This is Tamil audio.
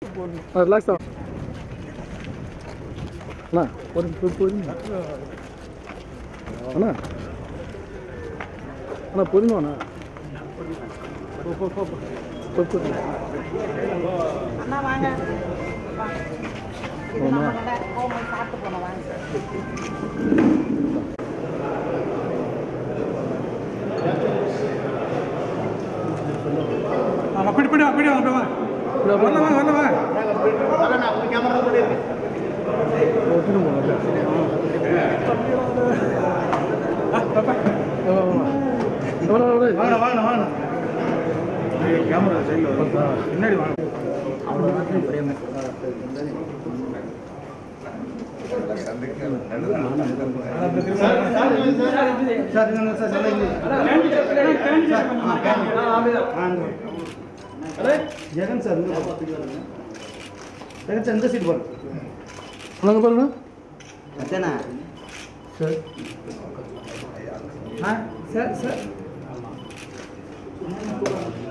ரிலாக்ஸ் ஆகும் அண்ணா ஒரு போய் போயிருங்க அண்ணா அண்ணா பொறுமையா அண்ணா போ போ போ போ. போய் போய் அண்ணா வாங்க போமா போகும்போது சாப்பிட்டு போனோம் வாங்க ஆமா பிடி பிடி பிடி வாங்க வா வரல வா வரல வா ஒட்டுன்னு போகணும் வாங்க வாங்க வாங்க கேமரா சைடில் பின்னாடி வாங்க சார் இங்க சார் சார் ஜெகன் சார் இந்த ஜெகன் சார் இந்த சீட் பாருங்க அண்ணா பாருங்க அத்தனா சரி ஆ சார் சார்